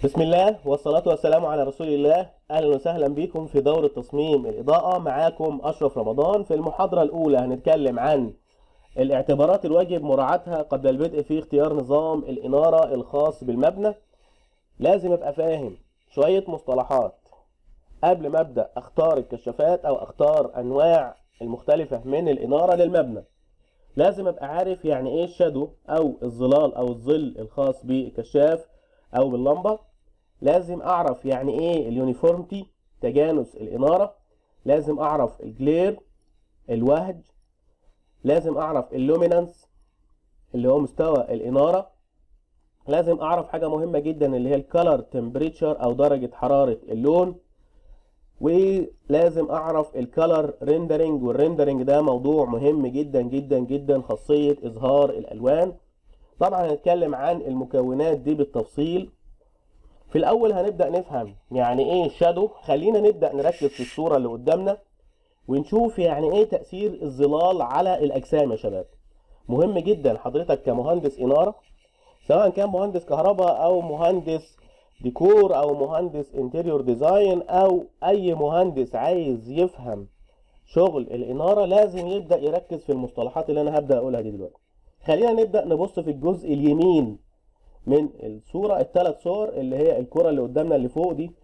بسم الله والصلاة والسلام على رسول الله أهلا وسهلا بكم في دورة تصميم الإضاءة معاكم أشرف رمضان في المحاضرة الأولى هنتكلم عن الاعتبارات الواجب مراعاتها قبل البدء في اختيار نظام الإنارة الخاص بالمبنى لازم أبقى فاهم شوية مصطلحات قبل ما أبدأ أختار الكشافات أو أختار أنواع المختلفة من الإنارة للمبنى لازم أبقى عارف يعني إيه الشادو أو الظلال أو الظل الخاص بالكشاف أو باللمبة لازم أعرف يعني إيه اليونيفورمتي تجانس الإنارة لازم أعرف الجلير الوهج لازم أعرف اللومينانس اللي هو مستوى الإنارة لازم أعرف حاجة مهمة جدا اللي هي الكالر تمبريتشر أو درجة حرارة اللون ولازم أعرف الكالر ريندرنج والريندرنج ده موضوع مهم جدا جدا جدا خاصية إظهار الألوان طبعا هنتكلم عن المكونات دي بالتفصيل في الاول هنبدا نفهم يعني ايه شادو خلينا نبدا نركز في الصوره اللي قدامنا ونشوف يعني ايه تاثير الظلال على الاجسام يا شباب مهم جدا حضرتك كمهندس اناره سواء كان مهندس كهرباء او مهندس ديكور او مهندس انتريور ديزاين او اي مهندس عايز يفهم شغل الاناره لازم يبدا يركز في المصطلحات اللي انا هبدا اقولها دي دلوقتي خلينا نبدا نبص في الجزء اليمين من الصوره الثلاث صور اللي هي الكره اللي قدامنا اللي فوق دي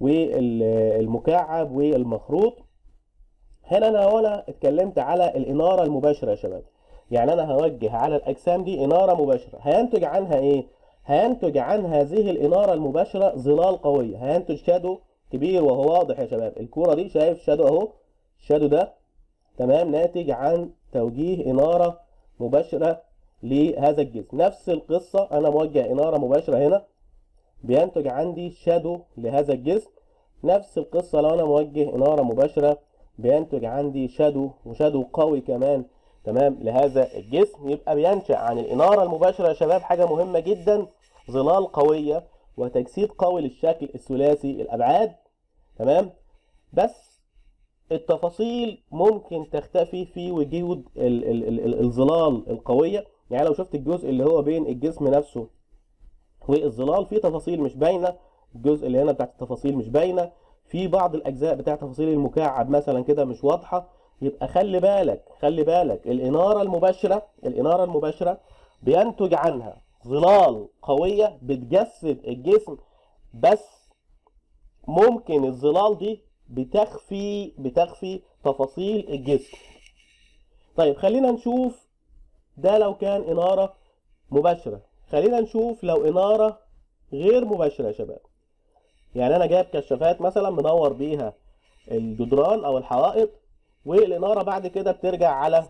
والمكعب والمخروط هنا انا وانا اتكلمت على الاناره المباشره يا شباب يعني انا هوجه على الاجسام دي اناره مباشره هينتج عنها ايه هينتج عن هذه الاناره المباشره ظلال قويه هينتج شادو كبير وهو واضح يا شباب الكوره دي شايف شادو اهو الشادو ده تمام ناتج عن توجيه اناره مباشره لهذا الجسم نفس القصة أنا موجه إنارة مباشرة هنا بينتج عندي شادو لهذا الجسم نفس القصة لو أنا موجه إنارة مباشرة بينتج عندي شادو وشادو قوي كمان تمام لهذا الجسم يبقى بينشأ عن الإنارة المباشرة يا شباب حاجة مهمة جدا ظلال قوية وتجسيد قوي للشكل الثلاثي الأبعاد تمام بس التفاصيل ممكن تختفي في وجود ال ال ال الظلال القوية يعني لو شفت الجزء اللي هو بين الجسم نفسه والظلال في تفاصيل مش باينه الجزء اللي هنا بتاعت التفاصيل مش باينه في بعض الاجزاء بتاع تفاصيل المكعب مثلا كده مش واضحه يبقى خلي بالك خلي بالك الاناره المباشره الاناره المباشره بينتج عنها ظلال قويه بتجسد الجسم بس ممكن الظلال دي بتخفي بتخفي تفاصيل الجسم طيب خلينا نشوف ده لو كان إنارة مباشرة خلينا نشوف لو إنارة غير مباشرة يا شباب يعني أنا جايب كشافات مثلا منور بيها الجدران أو الحوائط والإنارة بعد كده بترجع على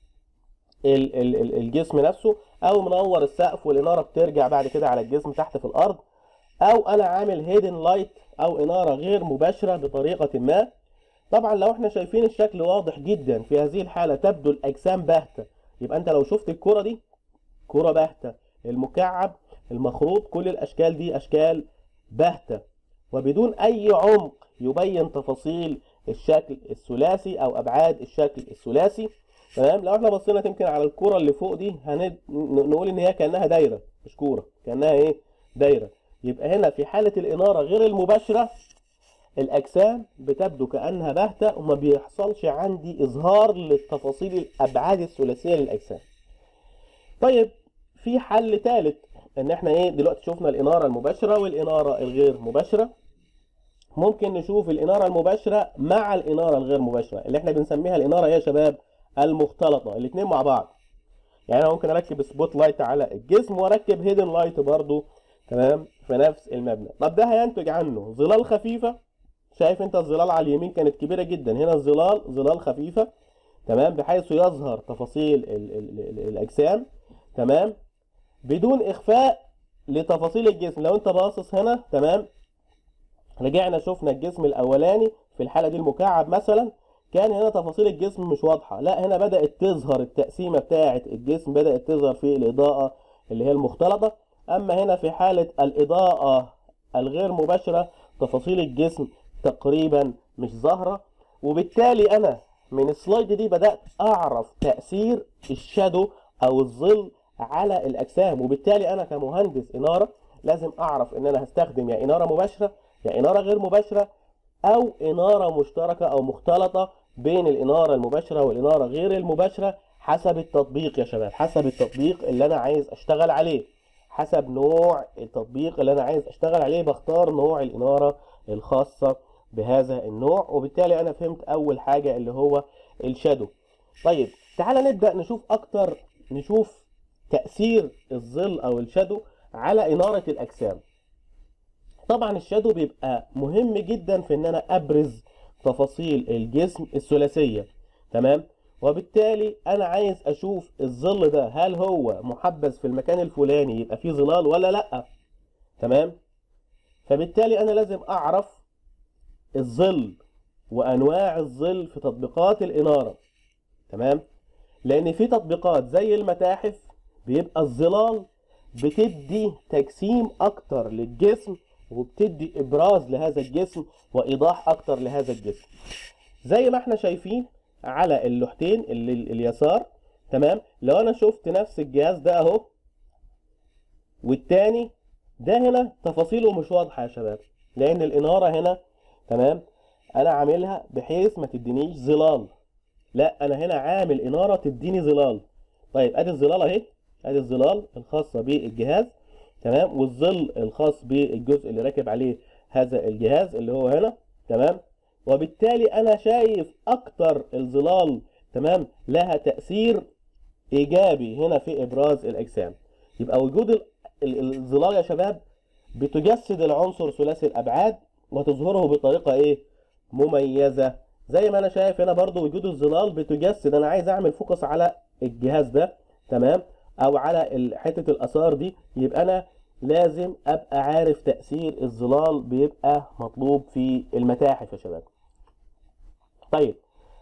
ال ال ال الجسم نفسه أو منور السقف والإنارة بترجع بعد كده على الجسم تحت في الأرض أو أنا عامل هيدن لايت أو إنارة غير مباشرة بطريقة ما طبعا لو احنا شايفين الشكل واضح جدا في هذه الحالة تبدو الأجسام باهتة يبقى انت لو شفت الكرة دي كرة باهتة المكعب المخروط كل الاشكال دي اشكال باهتة وبدون اي عمق يبين تفاصيل الشكل الثلاثي او ابعاد الشكل الثلاثي تمام لو احنا بصينا يمكن على الكرة اللي فوق دي هند... نقول ان هي كانها دايرة مش كورة كانها ايه دايرة يبقى هنا في حالة الانارة غير المباشرة الاجسام بتبدو كانها باهته وما بيحصلش عندي اظهار للتفاصيل الابعاد الثلاثيه للاجسام طيب في حل ثالث ان احنا ايه دلوقتي شفنا الاناره المباشره والاناره الغير مباشره ممكن نشوف الاناره المباشره مع الاناره الغير مباشره اللي احنا بنسميها الاناره ايه يا شباب المختلطه الاثنين مع بعض يعني انا ممكن اركب سبوت لايت على الجسم واركب هيدن لايت برضو تمام في نفس المبنى طب ده هينتج عنه ظلال خفيفه شايف انت الظلال على اليمين كانت كبيره جدا هنا الظلال ظلال خفيفه تمام بحيث يظهر تفاصيل ال ال ال الاجسام تمام بدون اخفاء لتفاصيل الجسم لو انت باصص هنا تمام رجعنا شفنا الجسم الاولاني في الحاله دي المكعب مثلا كان هنا تفاصيل الجسم مش واضحه لا هنا بدات تظهر التقسيمه بتاعه الجسم بدات تظهر في الاضاءه اللي هي المختلطه اما هنا في حاله الاضاءه الغير مباشره تفاصيل الجسم تقريبا مش ظاهره وبالتالي انا من السلايد دي بدات اعرف تاثير الشادو او الظل على الاجسام وبالتالي انا كمهندس اناره لازم اعرف ان انا هستخدم يا اناره مباشره يا اناره غير مباشره او اناره مشتركه او مختلطه بين الاناره المباشره والاناره غير المباشره حسب التطبيق يا شباب حسب التطبيق اللي انا عايز اشتغل عليه حسب نوع التطبيق اللي انا عايز اشتغل عليه بختار نوع الاناره الخاصه بهذا النوع وبالتالي انا فهمت اول حاجه اللي هو الشادو طيب تعالى نبدا نشوف اكتر نشوف تاثير الظل او الشادو على اناره الاجسام طبعا الشادو بيبقى مهم جدا في ان انا ابرز تفاصيل الجسم الثلاثيه تمام وبالتالي انا عايز اشوف الظل ده هل هو محبذ في المكان الفلاني يبقى فيه ظلال ولا لا تمام فبالتالي انا لازم اعرف الظل وانواع الظل في تطبيقات الاناره تمام لان في تطبيقات زي المتاحف بيبقى الظلال بتدي تجسيم اكتر للجسم وبتدي ابراز لهذا الجسم وايضاح اكتر لهذا الجسم زي ما احنا شايفين على اللوحتين اللي اليسار تمام لو انا شفت نفس الجهاز ده اهو والتاني ده هنا تفاصيله مش واضحه يا شباب لان الاناره هنا تمام انا عاملها بحيث ما تدينيش ظلال لا انا هنا عامل اناره تديني ظلال طيب ادي الظلال اهي ادي الظلال الخاصه بالجهاز تمام والظل الخاص بالجزء اللي راكب عليه هذا الجهاز اللي هو هنا تمام وبالتالي انا شايف اكتر الظلال تمام لها تاثير ايجابي هنا في ابراز الاجسام يبقى وجود ال- ال- الظلال يا شباب بتجسد العنصر ثلاثي الابعاد وتظهره بطريقه ايه مميزه زي ما انا شايف هنا برضو وجود الظلال بتجسد انا عايز اعمل فوكس على الجهاز ده تمام او على ال- حته الاثار دي يبقى انا لازم ابقى عارف تاثير الظلال بيبقى مطلوب في المتاحف يا شباب طيب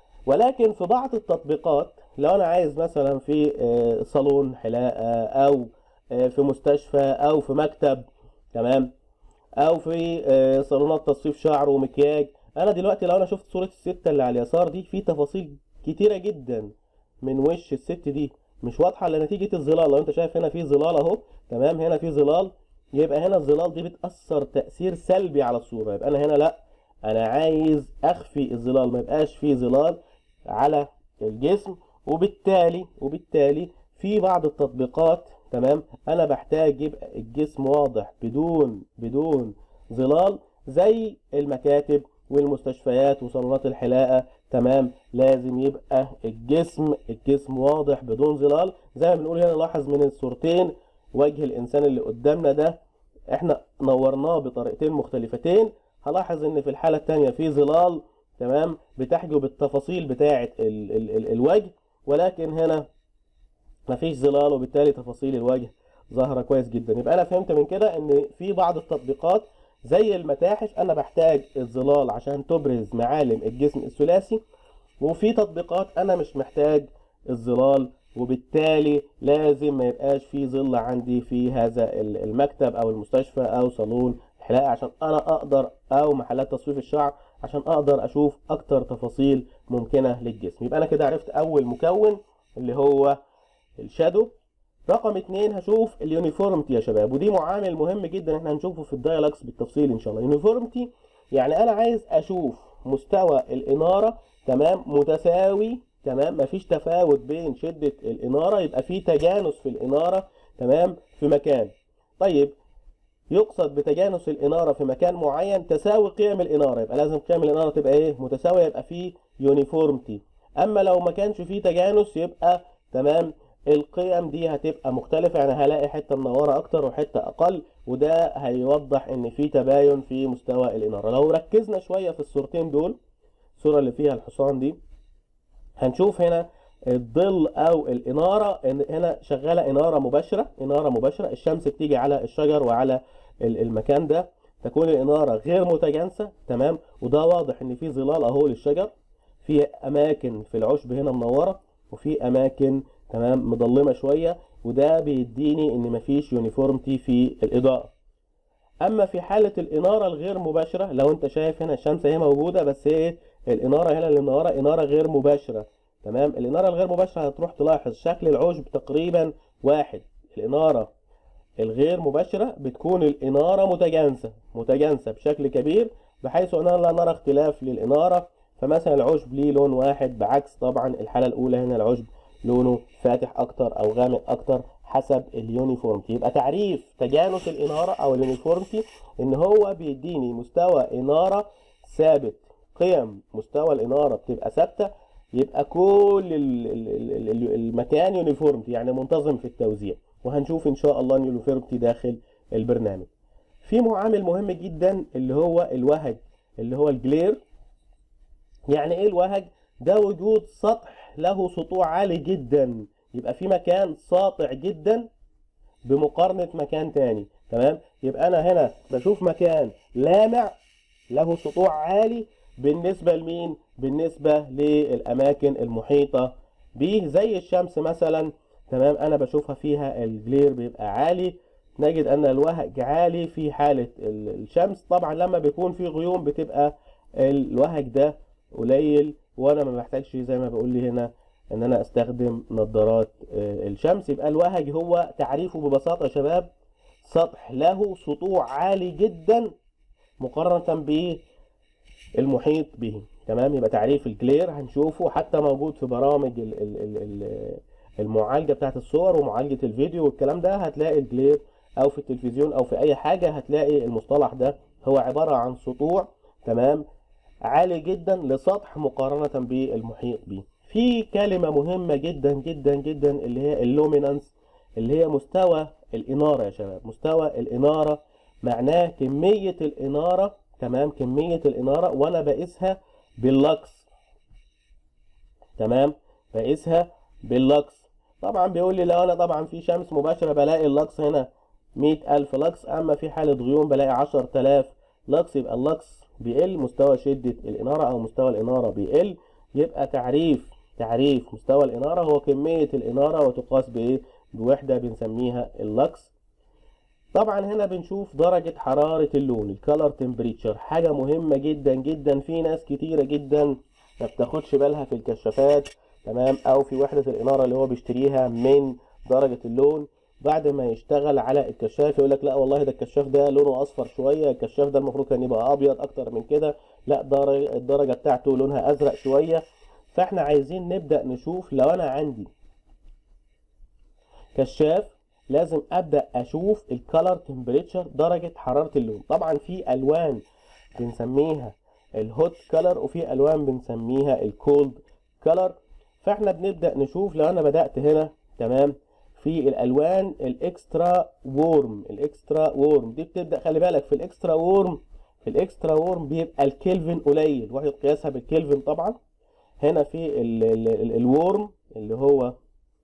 ولكن في بعض التطبيقات لو انا عايز مثلا في آه، صالون حلاقه او آه، في مستشفى او في مكتب تمام او في آه، صالونات تصفيف شعر ومكياج انا دلوقتي لو انا شفت صوره الست اللي على اليسار دي في تفاصيل كتيره جدا من وش الست دي مش واضحه الا نتيجه الظلال لو انت شايف هنا في ظلال اهو تمام هنا في ظلال يبقى هنا الظلال دي بتاثر تاثير سلبي على الصوره يبقى انا هنا لا انا عايز اخفي الظلال ما يبقاش فيه ظلال على الجسم وبالتالي وبالتالي في بعض التطبيقات تمام انا بحتاج يبقى الجسم واضح بدون بدون ظلال زي المكاتب والمستشفيات وصالونات الحلاقه تمام لازم يبقى الجسم الجسم واضح بدون ظلال زي ما بنقول هنا لاحظ من الصورتين وجه الانسان اللي قدامنا ده احنا نورناه بطريقتين مختلفتين هلاحظ ان في الحاله الثانيه في ظلال تمام بتحجب التفاصيل بتاعه ال ال ال الوجه ولكن هنا مفيش ظلال وبالتالي تفاصيل الوجه ظاهره كويس جدا يبقى انا فهمت من كده ان في بعض التطبيقات زي المتاحف انا بحتاج الظلال عشان تبرز معالم الجسم الثلاثي وفي تطبيقات انا مش محتاج الظلال وبالتالي لازم ما يبقاش في ظل عندي في هذا ال- المكتب او المستشفى او صالون الحلاقه عشان انا اقدر او محلات تصفيف الشعر عشان اقدر اشوف اكتر تفاصيل ممكنه للجسم يبقى انا كده عرفت اول مكون اللي هو الشادو رقم اتنين هشوف اليونيفورمتي يا شباب ودي معامل مهم جدا احنا هنشوفه في الدايلوجز بالتفصيل ان شاء الله يونيفورمتي يعني انا عايز اشوف مستوى الاناره تمام متساوي تمام مفيش تفاوت بين شده الاناره يبقى في تجانس في الاناره تمام في مكان طيب يقصد بتجانس الاناره في مكان معين تساوي قيم الاناره يبقى لازم قيم الاناره تبقى ايه متساويه يبقى في يونيفورمتي اما لو ما كانش فيه تجانس يبقى تمام القيم دي هتبقى مختلفة يعني هلاقي حتة منورة أكتر وحتة أقل وده هيوضح إن في تباين في مستوى الإنارة لو ركزنا شوية في الصورتين دول الصورة اللي فيها الحصان دي هنشوف هنا الظل أو الإنارة إن هنا شغالة إنارة مباشرة إنارة مباشرة الشمس بتيجي على الشجر وعلى ال- المكان ده تكون الإنارة غير متجانسة تمام وده واضح إن في ظلال أهو للشجر في أماكن في العشب هنا منورة وفي أماكن تمام مظلمه شويه وده بيديني ان مفيش يونيفورمتي في الاضاءه اما في حاله الاناره الغير مباشره لو انت شايف هنا الشمس هي موجوده بس ايه الاناره هنا اللي منوره اناره غير مباشره تمام الاناره الغير مباشره هتروح تلاحظ شكل العشب تقريبا واحد الاناره الغير مباشرة بتكون الإنارة متجانسة متجانسة بشكل كبير بحيث أننا لا نرى اختلاف للإنارة فمثلا العشب ليه لون واحد بعكس طبعا الحالة الأولى هنا العشب لونه فاتح أكتر أو غامق أكتر حسب اليونيفورمتي يبقى تعريف تجانس الإنارة أو اليونيفورمتي إن هو بيديني مستوى إنارة ثابت قيم مستوى الإنارة بتبقى ثابتة يبقى كل ال- ال- ال- ال- المكان يونيفورمتي يعني منتظم في التوزيع وهنشوف ان شاء الله اليونيفورمتي داخل البرنامج في معامل مهم جدا اللي هو الوهج اللي هو الجلير يعني ايه الوهج ده وجود سطح له سطوع عالي جدا يبقى في مكان ساطع جدا بمقارنة مكان تاني تمام يبقى انا هنا بشوف مكان لامع له سطوع عالي بالنسبة لمين بالنسبة للأماكن المحيطة به زي الشمس مثلا تمام أنا بشوفها فيها الجلير بيبقى عالي نجد أن الوهج عالي في حالة ال- الشمس طبعا لما بيكون في غيوم بتبقى الوهج ده قليل وأنا ما بحتاجش زي ما بقول لي هنا إن أنا أستخدم نظارات آه، الشمس يبقى الوهج هو تعريفه ببساطة يا شباب سطح له سطوع عالي جدا مقارنة ب المحيط به تمام يبقى تعريف الجلير هنشوفه حتى موجود في برامج ال- ال- ال- ال- المعالجة بتاعت الصور ومعالجة الفيديو والكلام ده هتلاقي الجلير او في التلفزيون او في اي حاجة هتلاقي المصطلح ده هو عبارة عن سطوع تمام عالي جدا لسطح مقارنة بالمحيط به في كلمة مهمة جدا جدا جدا اللي هي اللومينانس اللي هي مستوى الإنارة يا شباب مستوى الإنارة معناه كمية الإنارة تمام كمية الإنارة وأنا بقيسها باللكس تمام بقيسها باللكس طبعا بيقول لي لو أنا طبعا في شمس مباشرة بلاقي اللكس هنا مية ألف لكس أما في حالة غيوم بلاقي عشر تلاف لكس يبقى اللكس بيقل مستوى شدة الإنارة أو مستوى الإنارة بيقل يبقى تعريف تعريف مستوى الإنارة هو كمية الإنارة وتقاس بإيه بوحدة بنسميها اللكس طبعا هنا بنشوف درجة حرارة اللون الكالر تمبريتشر حاجة مهمة جدا جدا في ناس كتيرة جدا ما بتاخدش بالها في الكشافات تمام او في وحدة الانارة اللي هو بيشتريها من درجة اللون بعد ما يشتغل على الكشاف يقول لك لا والله ده الكشاف ده لونه اصفر شوية الكشاف ده المفروض كان يبقى ابيض اكتر من كده لا درجة الدرجة بتاعته لونها ازرق شوية فاحنا عايزين نبدأ نشوف لو انا عندي كشاف لازم ابدا اشوف الكالر تمبريتشر درجه حراره اللون طبعا في الوان بنسميها الهوت كلر وفي الوان بنسميها الكولد كلر فاحنا بنبدا نشوف لو انا بدات هنا تمام في الالوان الاكسترا وورم الاكسترا وورم دي بتبدا خلي بالك في الاكسترا وورم في الاكسترا وورم بيبقى الكلفن قليل واحد قياسها بالكلفن طبعا هنا في ال- ال- ال- الورم اللي هو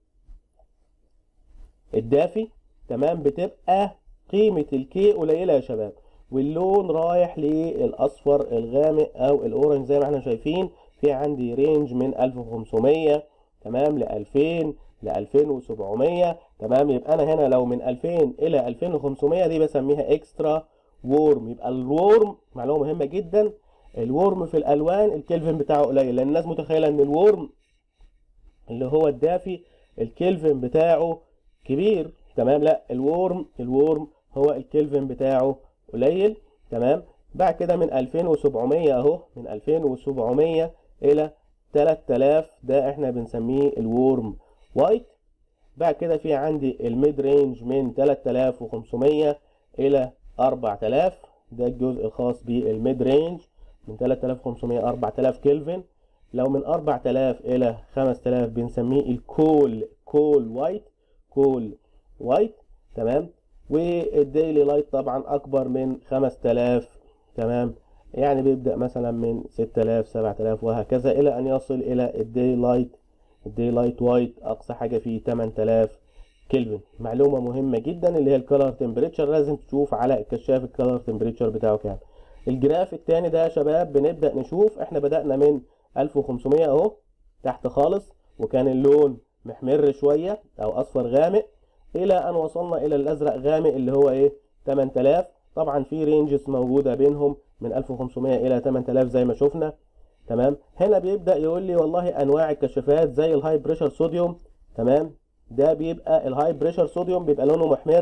الدافي تمام بتبقى قيمة الكي قليلة يا شباب واللون رايح للأصفر الغامق أو الأورنج زي ما احنا شايفين في عندي رينج من 1500 تمام ل 2000 ل 2700 تمام يبقى أنا هنا لو من 2000 إلى 2500 دي بسميها اكسترا وورم يبقى الورم معلومة مهمة جدا الورم في الألوان الكلفن بتاعه قليل لأن الناس متخيلة إن الورم اللي هو الدافي الكلفن بتاعه كبير تمام لا الورم الورم هو الكلفن بتاعه قليل تمام بعد كده من 2700 اهو من 2700 الى 3000 ده احنا بنسميه الورم وايت بعد كده في عندي الميد رينج من 3500 الى 4000 ده الجزء الخاص بالميد رينج من 3500 4000 كلفن لو من 4000 الى 5000 بنسميه الكول كول وايت كول وايت تمام والديلي لايت طبعا اكبر من 5000 تمام يعني بيبدأ مثلا من 6000 7000 وهكذا الى ان يصل الى الدي لايت الدي لايت وايت اقصى حاجة فيه 8000 كلفن معلومة مهمة جدا اللي هي الكالر تمبريتشر لازم تشوف على الكشاف الكالر تمبريتشر بتاعه كام الجراف التاني ده يا شباب بنبدأ نشوف احنا بدأنا من 1500 اهو تحت خالص وكان اللون محمر شوية او اصفر غامق الى ان وصلنا الى الازرق غامق اللي هو ايه 8000 طبعا في رينجز موجودة بينهم من 1500 الى 8000 زي ما شفنا تمام هنا بيبدأ يقول لي والله انواع الكشافات زي الهاي بريشر صوديوم تمام ده بيبقى الهاي بريشر صوديوم بيبقى لونه محمر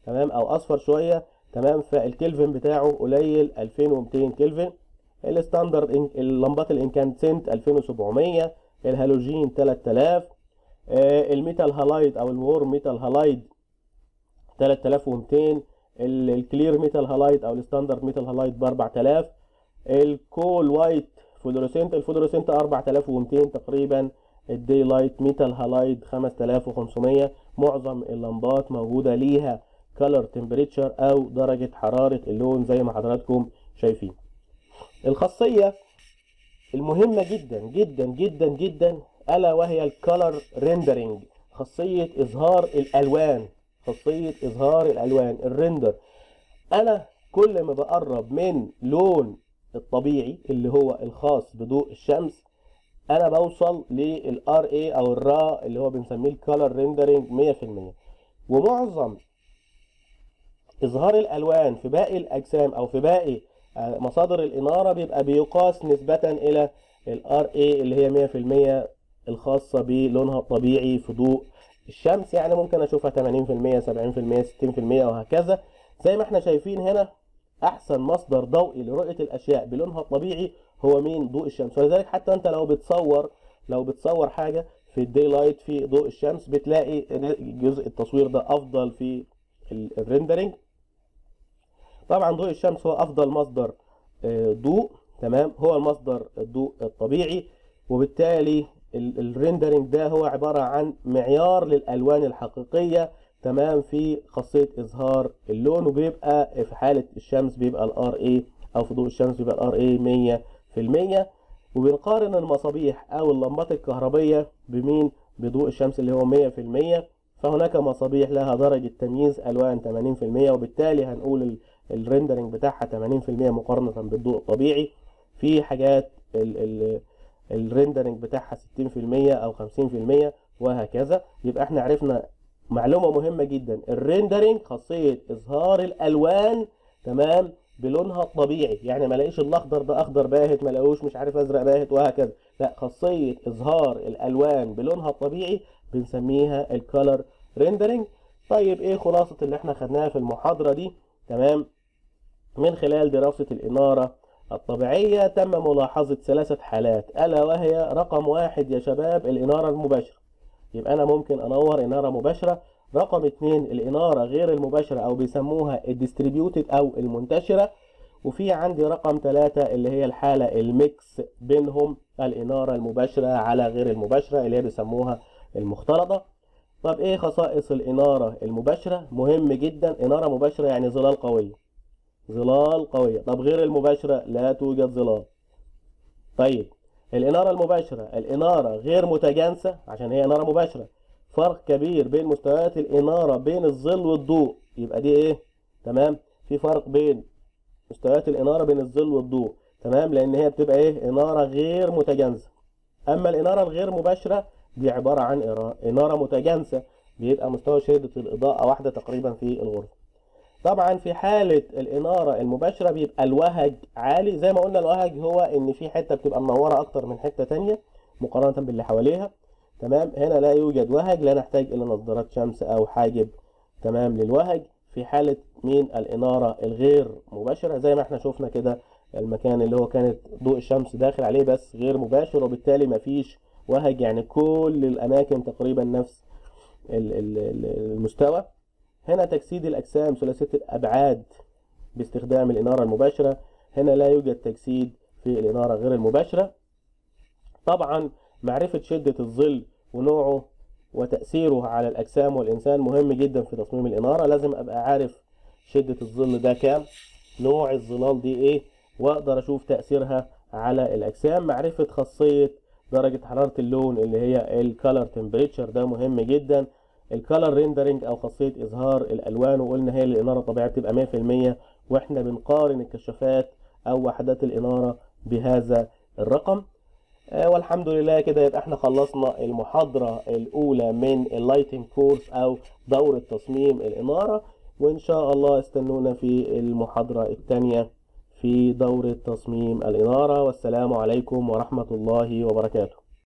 تمام او اصفر شويه تمام فالكلفن بتاعه قليل 2200 كلفن الستاندرد إن- اللمبات الانكانسنت 2700 الهالوجين 3000 آه، الميتال هالايد او الور ميتال هالايد 3200 ال- الكلير ميتال هالايد او الستاندرد ميتال هالايد ب 4000 الكول وايت فلوريسنت الفلوريسنت 4200 تقريبا الدي لايت ميتال هالايد 5500 معظم اللمبات موجوده ليها كلر تمبريتشر او درجه حراره اللون زي ما حضراتكم شايفين الخاصيه المهمه جدا جدا جدا جدا الا وهي الكلر ريندرنج خاصيه اظهار الالوان خاصيه اظهار الالوان الريندر انا كل ما بقرب من لون الطبيعي اللي هو الخاص بضوء الشمس انا بوصل للار اي او الرا اللي هو بنسميه الكالر ريندرنج 100% ومعظم اظهار الالوان في باقي الاجسام او في باقي آه، مصادر الاناره بيبقى بيقاس نسبه الى الار اي اللي هي 100% الخاصه بلونها الطبيعي في ضوء الشمس يعني ممكن اشوفها 80% 70% 60% وهكذا زي ما احنا شايفين هنا احسن مصدر ضوئي لرؤيه الاشياء بلونها الطبيعي هو مين ضوء الشمس ولذلك حتى انت لو بتصور لو بتصور حاجه في الدي لايت في ضوء الشمس بتلاقي جزء التصوير ده افضل في ال- الريندرنج طبعا ضوء الشمس هو افضل مصدر آه، ضوء تمام هو المصدر الضوء الطبيعي وبالتالي ال- الريندرنج ده هو عبارة عن معيار للألوان الحقيقية تمام في خاصية إظهار اللون وبيبقى في حالة الشمس بيبقى الار اي أو في ضوء الشمس بيبقى الار اي 100 في المية وبنقارن المصابيح أو اللمبات الكهربية بمين بضوء الشمس اللي هو 100 في المية فهناك مصابيح لها درجة تمييز ألوان 80% وبالتالي هنقول ال- الريندرنج بتاعها 80% مقارنة بالضوء الطبيعي في حاجات ال ال الريندرنج بتاعها 60% او 50% وهكذا يبقى احنا عرفنا معلومة مهمة جدا الريندرنج خاصية اظهار الالوان تمام بلونها الطبيعي يعني ما الاقيش الاخضر ده اخضر باهت ما الاقوش مش عارف ازرق باهت وهكذا لا خاصية اظهار الالوان بلونها الطبيعي بنسميها الكالر ريندرنج طيب ايه خلاصة اللي احنا خدناها في المحاضرة دي تمام من خلال دراسة الإنارة الطبيعية تم ملاحظة ثلاثة حالات ألا وهي رقم واحد يا شباب الإنارة المباشرة يبقى أنا ممكن أنور إنارة مباشرة رقم اتنين الإنارة غير المباشرة أو بيسموها الديستريبيوتد أو المنتشرة وفي عندي رقم ثلاثة اللي هي الحالة الميكس بينهم الإنارة المباشرة على غير المباشرة اللي هي بيسموها المختلطة طب إيه خصائص الإنارة المباشرة مهم جدا إنارة مباشرة يعني ظلال قوية ظلال قوية طب غير المباشرة لا توجد ظلال طيب الإنارة المباشرة الإنارة غير متجانسة عشان هي إنارة مباشرة فرق كبير بين مستويات الإنارة بين الظل والضوء يبقى دي إيه تمام في فرق بين مستويات الإنارة بين الظل والضوء تمام لأن هي بتبقى إيه إنارة غير متجانسة أما الإنارة الغير مباشرة دي عبارة عن إرا- إنارة متجانسة بيبقى مستوى شدة الإضاءة واحدة تقريبا في الغرفة طبعا في حالة الإنارة المباشرة بيبقى الوهج عالي زي ما قلنا الوهج هو إن في حتة بتبقى منورة أكتر من حتة تانية مقارنة باللي حواليها تمام هنا لا يوجد وهج لا نحتاج إلى نظارات شمس أو حاجب تمام للوهج في حالة مين الإنارة الغير مباشرة زي ما احنا شفنا كده المكان اللي هو كانت ضوء الشمس داخل عليه بس غير مباشر وبالتالي مفيش وهج يعني كل الأماكن تقريبا نفس ال- ال- ال- المستوى هنا تجسيد الأجسام ثلاثية الأبعاد باستخدام الإنارة المباشرة هنا لا يوجد تجسيد في الإنارة غير المباشرة طبعا معرفة شدة الظل ونوعه وتأثيره على الأجسام والإنسان مهم جدا في تصميم الإنارة لازم أبقى عارف شدة الظل ده كام نوع الظلال دي إيه وأقدر أشوف تأثيرها على الأجسام معرفة خاصية درجة حرارة اللون اللي هي الكالر تمبريتشر ده مهم جدا الكالر ريندرنج او خاصيه اظهار الالوان وقلنا هي الاناره الطبيعيه بتبقى 100% واحنا بنقارن الكشافات او وحدات الاناره بهذا الرقم آه، والحمد لله كده يبقى احنا خلصنا المحاضره الاولى من اللايتنج كورس او دوره تصميم الاناره وان شاء الله استنونا في المحاضره الثانيه في دوره تصميم الاناره والسلام عليكم ورحمه الله وبركاته